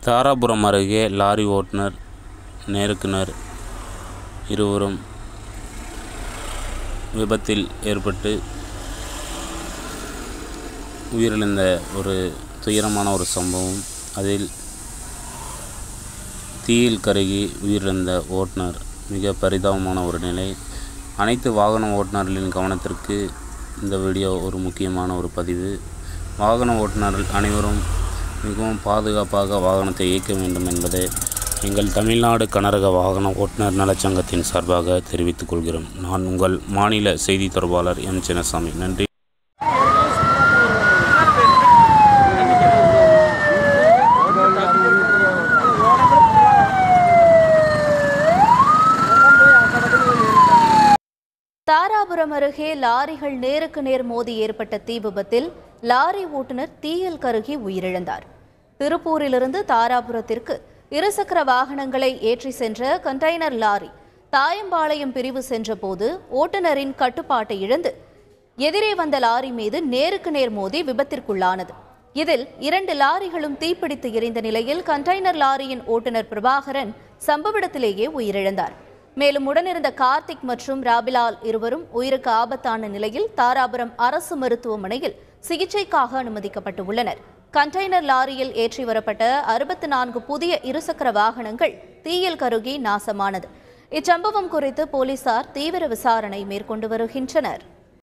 தாராபுரம் அருகே லாரி ஓட்டுநர் நேருக்கு நேர் இருவரும் விபத்தில் ஏற்பட்டு உயிரிழந்த ஒரு துயரமான ஒரு சம்பவம் அதில் தீயில் கருகி உயிரிழந்த ஓட்டுநர் மிக பரிதாபமான ஒரு நிலை அனைத்து வாகன ஓட்டுநர்களின் கவனத்திற்கு இந்த வீடியோ ஒரு முக்கியமான ஒரு பதிவு வாகன ஓட்டுநர்கள் அனைவரும் மிகவும் பாதுகாப்பாக வாகனத்தை இயக்க வேண்டும் என்பதை எங்கள் தமிழ்நாடு கனரக வாகன ஓட்டுநர் நலச்சங்கத்தின் சார்பாக தெரிவித்துக் கொள்கிறோம் நான் உங்கள் மாநில செய்தி தொடர்பாளர் எம் சின்னசாமி நன்றி தாராபுரம் அருகே லாரிகள் நேருக்கு நேர் மோதி ஏற்பட்ட தீ விபத்தில் லாரி ஓட்டுநர் தீயில் கருகி உயிரிழந்தார் திருப்பூரிலிருந்து தாராபுரத்திற்கு இருசக்கர வாகனங்களை ஏற்றி சென்ற கண்டெய்னர் லாரி தாயம்பாளையம் பிரிவு சென்றபோது ஓட்டுநரின் கட்டுப்பாட்டை இழந்து எதிரே வந்த லாரி மீது நேருக்கு நேர் மோதி விபத்திற்குள்ளானது இதில் இரண்டு லாரிகளும் தீப்பிடித்து எரிந்த நிலையில் கண்டெய்னர் லாரியின் ஓட்டுநர் பிரபாகரன் சம்பவ இடத்திலேயே உயிரிழந்தார் மேலும் உடனிருந்த கார்த்திக் மற்றும் ராபிலால் இருவரும் உயிருக்கு ஆபத்தான நிலையில் தாராபுரம் அரசு மருத்துவமனையில் சிகிச்சைக்காக அனுமதிக்கப்பட்டுள்ளனர் கண்டெய்னர் லாரியில் ஏற்றி வரப்பட்ட அறுபத்தி நான்கு புதிய இருசக்கர வாகனங்கள் தீயில் கருகி நாசமானது இச்சம்பவம் குறித்து போலீசார் தீவிர விசாரணை மேற்கொண்டு வருகின்றனர்